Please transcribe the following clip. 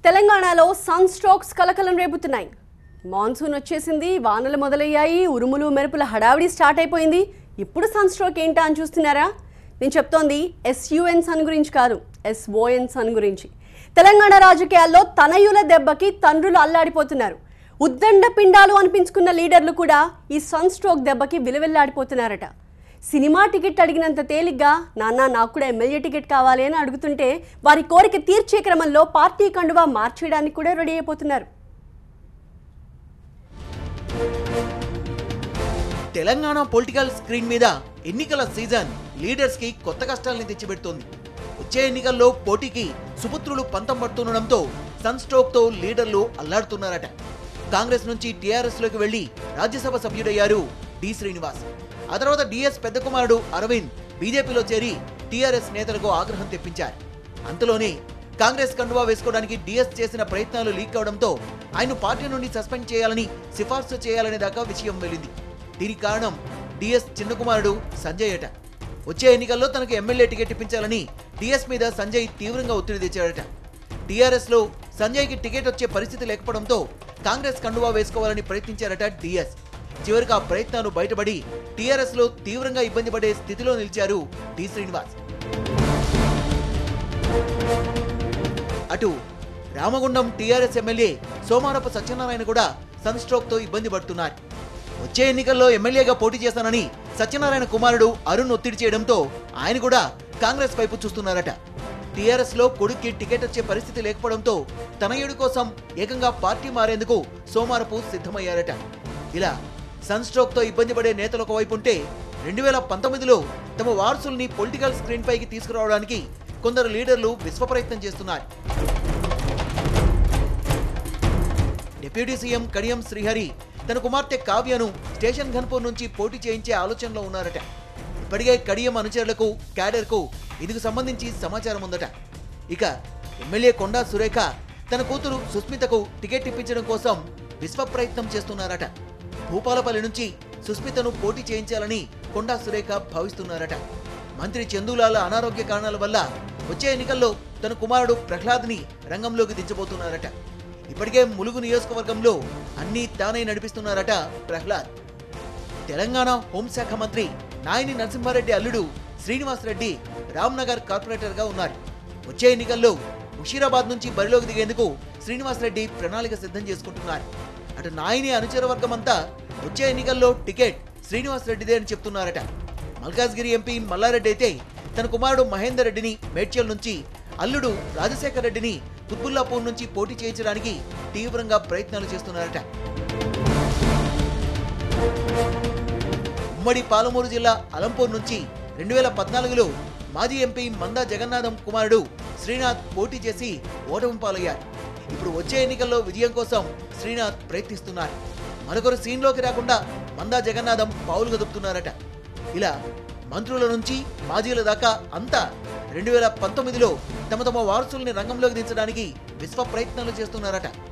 తెలంగాణలో sun strokes కలకలం రేపుతున్నాయి monsoon వచ్చేసింది వానలు మొదలయ్యాయి ఉరుములు మెరుపుల హడావిడి స్టార్ట్ అయిపోయింది ఇప్పుడు సన్ స్ట్రోక్ ఏంటా అని చూస్తున్నారా నేను చెప్తోంది ఎస్యుఎన్ సన్ గురించి కాదు ఎస్ఓఎన్ సన్ గురించి తెలంగాణ రాజకీయాల్లో తనయుల దెబ్బకి తండ్రులు అల్లాడిపోతున్నారు ఉద్దండ పిండాలు అనిపించుకున్న లీడర్లు కూడా ఈ సన్ స్ట్రోక్ దెబ్బకి విలువెల్లాడిపోతున్నారట సినిమా టికెట్ అడిగినంత తేలిగ్గా నాన్న నాకు కూడా ఎమ్మెల్యే టికెట్ కావాలి అని అడుగుతుంటే వారి కోరిక తీర్చే క్రమంలో పార్టీ కండువా మార్చేయడానికి కూడా రెడీ అయిపోతున్నారు తెలంగాణ పొలిటికల్ స్క్రీన్ మీద ఎన్నికల సీజన్ లీడర్స్ కి కొత్త కష్టాల్ని తెచ్చిపెడుతోంది వచ్చే ఎన్నికల్లో పోటీకి సుపుత్రులు పంతం పడుతుండడంతో సన్ స్ట్రోక్ తో లీడర్లు అల్లాడుతున్నారట కాంగ్రెస్ నుంచి టీఆర్ఎస్ లోకి వెళ్లి రాజ్యసభ సభ్యుడయ్యారు డి శ్రీనివాస్ ఆ తర్వాత డిఎస్ పెద్ద కుమారుడు అరవింద్ బీజేపీలో చేరి టీఆర్ఎస్ నేతలకు ఆగ్రహం తెప్పించారు అంతలోనే కాంగ్రెస్ కండువా వేసుకోవడానికి డిఎస్ చేసిన ప్రయత్నాలు లీక్ అవడంతో ఆయన పార్టీ నుండి సస్పెండ్ చేయాలని సిఫార్సు చేయాలనే దాకా విషయం వెళ్ళింది దీనికి కారణం డిఎస్ చిన్న కుమారుడు సంజయ్ అట వచ్చే ఎన్నికల్లో తనకు ఎమ్మెల్యే టికెట్ ఇప్పించాలని డిఎస్ మీద సంజయ్ తీవ్రంగా ఒత్తిడి తెచ్చాడట టీఆర్ఎస్ లో సంజయ్కి టికెట్ వచ్చే పరిస్థితి లేకపోవడంతో కాంగ్రెస్ కండువా వేసుకోవాలని ప్రయత్నించారట డిఎస్ చివరికి ఆ ప్రయత్నాలు బయటపడి టీఆర్ఎస్ లో తీవ్రంగా ఇబ్బంది పడే స్థితిలో నిలిచారు డి శ్రీనివాస్ అటు రామగుండం టీఆర్ఎస్ ఎమ్మెల్యే సోమారపు సత్యనారాయణ కూడా సన్ స్ట్రోక్ తో ఇబ్బంది పడుతున్నారు వచ్చే ఎన్నికల్లో ఎమ్మెల్యేగా పోటీ చేస్తానని సత్యనారాయణ కుమారుడు అరుణ్ ఒత్తిడి చేయడంతో ఆయన కూడా కాంగ్రెస్ వైపు చూస్తున్నారట టీఆర్ఎస్ లో కొడుక్కి టికెట్ వచ్చే పరిస్థితి లేకపోవడంతో తనయుడి కోసం ఏకంగా పార్టీ మారేందుకు సోమారపు సిద్ధమయ్యారట ఇలా సన్ స్ట్రోక్ తో ఇబ్బంది పడే నేతలు ఒకవైపు ఉంటే రెండు వేల పంతొమ్మిదిలో తమ వారసుల్ని పొలిటికల్ స్క్రీన్ పైకి తీసుకురావడానికి కొందరు లీడర్లు విశ్వ ప్రయత్నం చేస్తున్నారు డిప్యూటీ సీఎం కడియం శ్రీహరి తన కుమార్తె కావ్యను స్టేషన్ ఘన్పూర్ నుంచి పోటీ చేయించే ఆలోచనలో ఉన్నారట ఇప్పటికే కడియం అనుచరులకు క్యాడర్కు ఇందుకు సంబంధించి సమాచారం ఉందట ఇక ఎమ్మెల్యే కొండా సురేఖ తన కూతురు సుస్మితకు టికెట్ ఇప్పించడం కోసం విశ్వ ప్రయత్నం చేస్తున్నారట భూపాలపల్లి నుంచి సుస్మితను పోటీ చేయించాలని కొండా సురేఖ భావిస్తున్నారట మంత్రి చందులాల అనారోగ్య కారణాల వల్ల వచ్చే ఎన్నికల్లో తన కుమారుడు ప్రహ్లాద్ని రంగంలోకి దించబోతున్నారట ఇప్పటికే ములుగు నియోజకవర్గంలో అన్నీ తానే నడిపిస్తున్నారట ప్రహ్లాద్ తెలంగాణ హోంశాఖ మంత్రి నాయని నరసింహారెడ్డి అల్లుడు శ్రీనివాస్ రెడ్డి రామ్నగర్ కార్పొరేటర్గా ఉన్నారు వచ్చే ఎన్నికల్లో ముషీరాబాద్ నుంచి బరిలోకి దిగేందుకు శ్రీనివాస్ రెడ్డి ప్రణాళిక సిద్ధం చేసుకుంటున్నారు అటు నాయని అనుచర వర్గం అంతా వచ్చే ఎన్నికల్లో టికెట్ శ్రీనివాస్ రెడ్డిదే అని చెప్తున్నారట మల్కాజ్గిరి ఎంపీ మల్లారెడ్డి అయితే తన కుమారుడు మహేందర్ రెడ్డిని మేడ్చల్ నుంచి అల్లుడు రాజశేఖర్ రెడ్డిని కుత్బుల్లాపూర్ నుంచి పోటీ చేయించడానికి తీవ్రంగా ప్రయత్నాలు చేస్తున్నారట ఉమ్మడి పాలమూరు జిల్లా అలంపూర్ నుంచి రెండు వేల పద్నాలుగులో మాజీ ఎంపీ మందా జగన్నాథం కుమారుడు శ్రీనాథ్ పోటీ చేసి ఓటమి పాలయ్యారు ఇప్పుడు వచ్చే ఎన్నికల్లో విజయం కోసం శ్రీనాథ్ ప్రయత్నిస్తున్నారు మరొకరు సీన్లోకి రాకుండా మందా జగన్నాథం పావులు గదుపుతున్నారట ఇలా మంత్రుల నుంచి మాజీల దాకా అంతా రెండు వేల పంతొమ్మిదిలో తమ తమ వారసుల్ని రంగంలోకి దించడానికి విశ్వ ప్రయత్నాలు చేస్తున్నారట